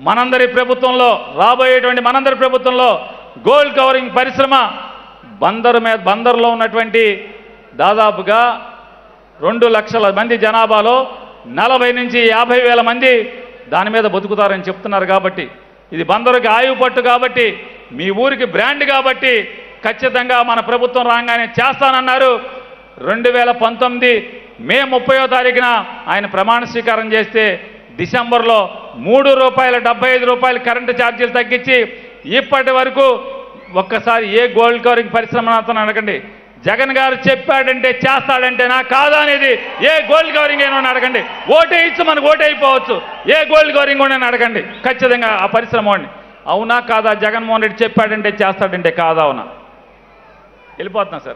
మనందరి ప్రభుత్వంలో రాబోయేటువంటి మనందరి ప్రభుత్వంలో గోల్డ్ కవరింగ్ పరిశ్రమ బందరు మీద బందరులో ఉన్నటువంటి దాదాపుగా రెండు లక్షల మంది జనాభాలో నలభై నుంచి యాభై వేల మంది దాని మీద బతుకుతారని చెప్తున్నారు కాబట్టి ఇది బందరుకి ఆయువు పట్టు కాబట్టి మీ ఊరికి బ్రాండ్ కాబట్టి ఖచ్చితంగా మన ప్రభుత్వం రాగానే చేస్తానన్నారు రెండు వేల పంతొమ్మిది మే ముప్పయో తారీఖున ఆయన ప్రమాణ స్వీకారం చేస్తే డిసెంబర్లో మూడు రూపాయల డెబ్బై ఐదు రూపాయలు కరెంటు ఛార్జీలు తగ్గించి ఇప్పటి వరకు ఒక్కసారి ఏ గోల్డ్ కవరింగ్ పరిశ్రమ అతను అడగండి జగన్ గారు చెప్పాడంటే చేస్తాడంటేనా కాదా అనేది ఏ గోల్డ్ కవరింగ్ అయినా అడగండి ఓటే ఇచ్చి మనకు ఓటే అయిపోవచ్చు ఏ గోల్డ్ కవరింగ్ కూడా అడగండి ఖచ్చితంగా ఆ పరిశ్రమ వాడిని అవునా కాదా జగన్మోహన్ రెడ్డి చెప్పాడంటే చేస్తాడంటే కాదా అవునా వెళ్ళిపోతున్నా సార్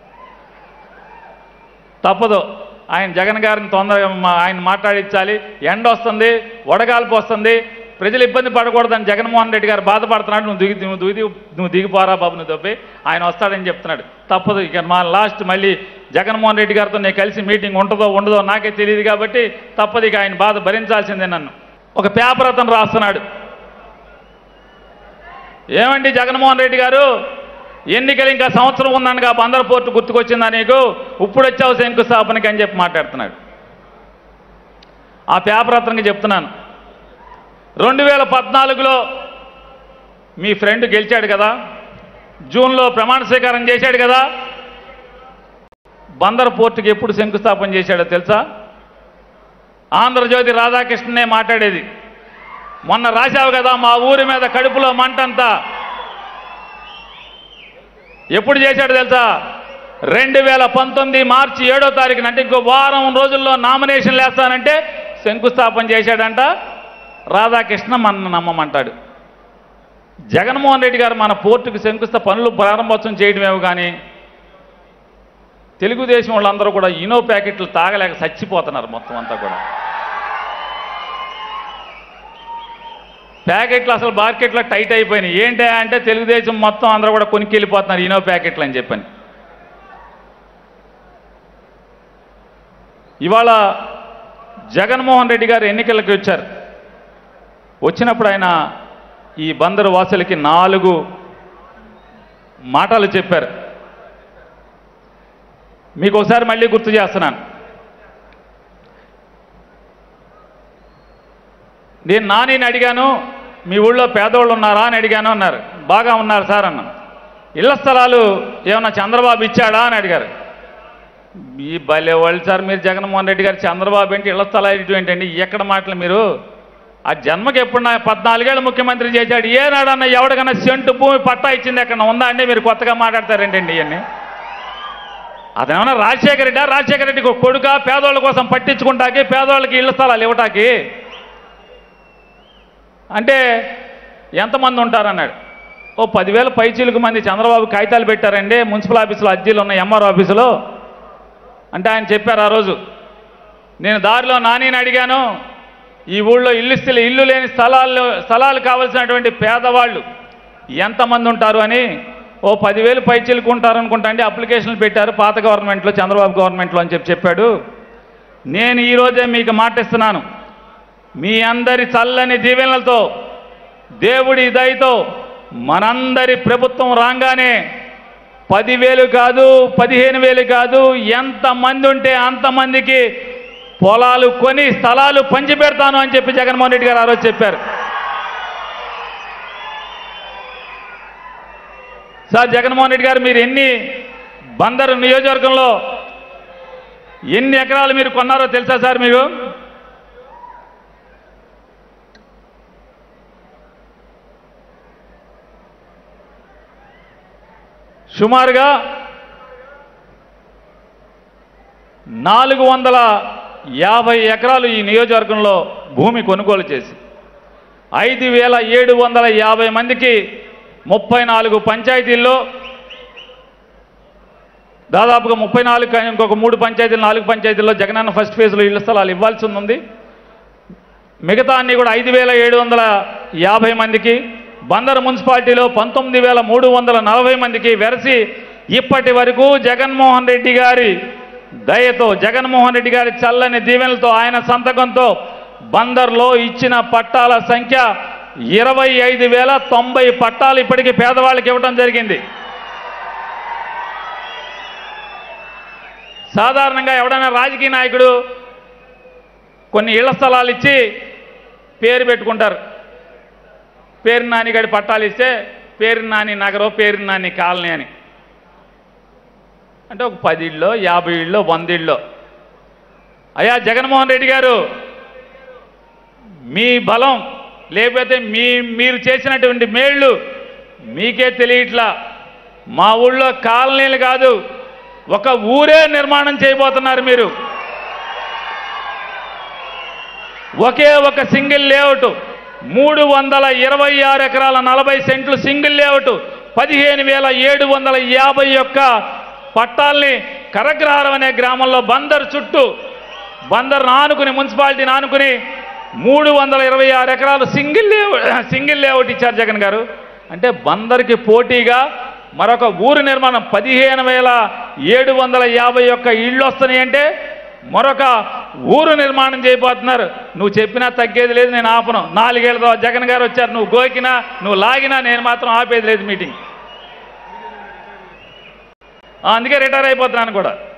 తప్పదు ఆయన జగన్ గారిని తొందరగా మా- ఆయన మాట్లాడించాలి ఎండ వస్తుంది వడగాల్పు వస్తుంది ప్రజలు ఇబ్బంది పడకూడదని జగన్మోహన్ రెడ్డి గారు బాధపడుతున్నాడు నువ్వు దిగి నువ్వు దిగి నువ్వు దిగిపోరా బాబు నువ్వు తప్పి ఆయన వస్తాడని చెప్తున్నాడు తప్పదు ఇక మా లాస్ట్ మళ్ళీ జగన్మోహన్ రెడ్డి గారితో నేను కలిసి మీటింగ్ ఉంటుందో ఉండదో నాకే తెలియదు కాబట్టి తప్పదు ఇక ఆయన బాధ భరించాల్సిందే నన్ను ఒక పేపర్ అతను రాస్తున్నాడు ఏమండి జగన్మోహన్ రెడ్డి గారు ఎన్నికలు ఇంకా సంవత్సరం ఉందనగా బందర్ పోర్టు గుర్తుకొచ్చిందా నీకు ఇప్పుడు వచ్చావు శంకుస్థాపనకి అని చెప్పి మాట్లాడుతున్నాడు ఆ పేపర్ అతనికి చెప్తున్నాను రెండు వేల పద్నాలుగులో మీ ఫ్రెండ్ గెలిచాడు కదా జూన్లో ప్రమాణ స్వీకారం చేశాడు కదా బందర్ పోర్టుకి ఎప్పుడు శంకుస్థాపన చేశాడో తెలుసా ఆంధ్రజ్యోతి రాధాకృష్ణనే మాట్లాడేది మొన్న రాశావు కదా మా ఊరి మీద కడుపులో మంటంతా ఎప్పుడు చేశాడు తెలుసా రెండు వేల పంతొమ్మిది మార్చి ఏడో తారీఖున అంటే ఇంకో వారం రోజుల్లో నామినేషన్ వేస్తానంటే శంకుస్థాపన చేశాడంట రాధాకృష్ణ మన నమ్మమంటాడు జగన్మోహన్ రెడ్డి గారు మన పోర్టుకు శంకుస్థ పనులు ప్రారంభోత్సవం చేయడమేమో కానీ తెలుగుదేశం వాళ్ళందరూ కూడా ఇనో ప్యాకెట్లు తాగలేక చచ్చిపోతున్నారు మొత్తం అంతా కూడా ప్యాకెట్లు అసలు మార్కెట్లో టైట్ అయిపోయినాయి ఏంటి అంటే తెలుగుదేశం మొత్తం అందరూ కూడా కొనుక్కి వెళ్ళిపోతున్నారు ఇనో ప్యాకెట్లు అని చెప్పని ఇవాళ జగన్మోహన్ రెడ్డి గారు ఎన్నికలకు వచ్చారు వచ్చినప్పుడు ఆయన ఈ బందరు వాసులకి నాలుగు మాటలు చెప్పారు మీకు ఒకసారి మళ్ళీ గుర్తు చేస్తున్నాను నేను నానిని అడిగాను మీ ఊళ్ళో పేదవాళ్ళు ఉన్నారా అని అడిగాను అన్నారు బాగా ఉన్నారు సార్ అన్నాను ఇళ్ల స్థలాలు ఏమన్నా చంద్రబాబు ఇచ్చాడా అని అడిగారు ఈ భలే వాళ్ళు సార్ మీరు జగన్మోహన్ రెడ్డి గారు చంద్రబాబు ఏంటి ఇళ్ల స్థలాలు ఇటు ఏంటండి ఎక్కడ మాటలు మీరు ఆ జన్మకి ఎప్పుడు నా పద్నాలుగేళ్ళు ముఖ్యమంత్రి చేశాడు ఏనాడన్నా ఎవడికన్నా సెంటు భూమి పట్టా ఇచ్చింది ఎక్కడ ఉందా అండి మీరు కొత్తగా మాట్లాడతారేంటండి ఇవన్నీ అతనేమన్నా రాజశేఖర రెడ్డి రాజశేఖర రెడ్డికి ఒక కొడుక పేదోళ్ళ కోసం పట్టించుకుంటాకి పేదోళ్ళకి ఇళ్ల స్థలాలు ఇవ్వటాకి అంటే ఎంతమంది ఉంటారన్నాడు ఓ పదివేల పైచీలకు మంది చంద్రబాబు కాగితాలు పెట్టారండి మున్సిపల్ ఆఫీసులో అర్జీలు ఉన్నాయి ఎంఆర్ ఆఫీసులో అంటే ఆయన చెప్పారు ఆ రోజు నేను దారిలో నానిని అడిగాను ఈ ఊళ్ళో ఇల్లు స్థితి ఇల్లు లేని స్థలాల్లో స్థలాలు కావలసినటువంటి పేదవాళ్ళు ఎంతమంది ఉంటారు అని ఓ పదివేలు పైచీలకు ఉంటారు అనుకుంటా అండి అప్లికేషన్లు పెట్టారు పాత గవర్నమెంట్లో చంద్రబాబు గవర్నమెంట్లో అని చెప్పి చెప్పాడు నేను ఈరోజే మీకు మాటిస్తున్నాను మీ అందరి చల్లని దీవెనలతో దేవుడి దయతో మనందరి ప్రభుత్వం రాగానే పదివేలు కాదు పదిహేను వేలు కాదు ఎంతమంది ఉంటే అంతమందికి పొలాలు కొని స్థలాలు పంచిపెడతాను అని చెప్పి జగన్మోహన్ రెడ్డి గారు ఆ రోజు చెప్పారు సార్ జగన్మోహన్ రెడ్డి గారు మీరు ఎన్ని బందరు నియోజకవర్గంలో ఎన్ని ఎకరాలు మీరు కొన్నారో తెలుసా సార్ మీకు సుమారుగా నాలుగు వందల యాభై ఎకరాలు ఈ నియోజకవర్గంలో భూమి కొనుగోలు చేసి ఐదు వేల ఏడు వందల యాభై మందికి ముప్పై నాలుగు పంచాయతీల్లో దాదాపుగా ముప్పై నాలుగు కా- ఇంకొక మూడు పంచాయతీలు నాలుగు పంచాయతీల్లో జగనన్న ఫస్ట్ ఫేజ్లో ఇళ్ల స్థలాలు ఇవ్వాల్సి ఉంది మిగతా అన్ని కూడా ఐదు వేల ఏడు వందల యాభై మందికి బందర్ మున్సిపాలిటీలో పంతొమ్మిది వేల మూడు వందల నలభై మందికి వెరసి ఇప్పటి వరకు జగన్మోహన్ రెడ్డి గారి దయతో జగన్మోహన్ రెడ్డి గారి చల్లని దీవెనలతో ఆయన సంతకంతో బందర్లో ఇచ్చిన పట్టాల సంఖ్య ఇరవై ఐదు వేల తొంభై పట్టాలు ఇప్పటికీ పేదవాళ్ళకి ఇవ్వడం జరిగింది సాధారణంగా ఎవడైనా రాజకీయ నాయకుడు కొన్ని ఇళ్ల స్థలాలు ఇచ్చి పేరు పెట్టుకుంటారు పేరు నాని గడి పట్టాలు ఇస్తే పేరు నాని నగరం పేరు నాని కాలనీ అని అంటే ఒక పది ఇళ్ళో యాభై ఇళ్ళో వంద ఇళ్ళో అయ్యా జగన్మోహన్ రెడ్డి గారు మీ బలం లేకపోతే మీ మీరు చేసినటువంటి మేళ్ళు మీకే తెలియట్లా మా ఊళ్ళో కాలనీలు కాదు ఒక ఊరే నిర్మాణం చేయబోతున్నారు మీరు ఒకే ఒక సింగిల్ లేఅవుట్ మూడు వందల ఇరవై ఆరు ఎకరాల నలభై సెంట్లు సింగిల్ లేఅవుట్ పదిహేను వేల ఏడు వందల యాభై ఒక్క పట్టాల్ని కరగ్రహారం అనే గ్రామంలో బందర్ చుట్టూ బందర్ ఆనుకుని మున్సిపాలిటీని ఆనుకుని మూడు వందల ఇరవై ఆరు ఎకరాలు సింగిల్ లేఅవుట్ సింగిల్ లేఅవుట్ ఇచ్చారు జగన్ గారు అంటే బందర్కి పోటీగా మరొక ఊరు నిర్మాణం పదిహేను వేల ఏడు వందల యాభై ఒక్క ఇళ్ళు వస్తున్నాయి అంటే మరొక ఊరు నిర్మాణం చేయబోతున్నారు నువ్వు చెప్పినా తగ్గేది లేదు నేను ఆపను నాలుగేళ్ల తర్వాత జగన్ గారు వచ్చారు నువ్వు గోకినా నువ్వు లాగినా నేను మాత్రం ఆపేది లేదు మీటింగ్ ఆ, అందుకే రిటైర్ అయిపోతున్నాను కూడా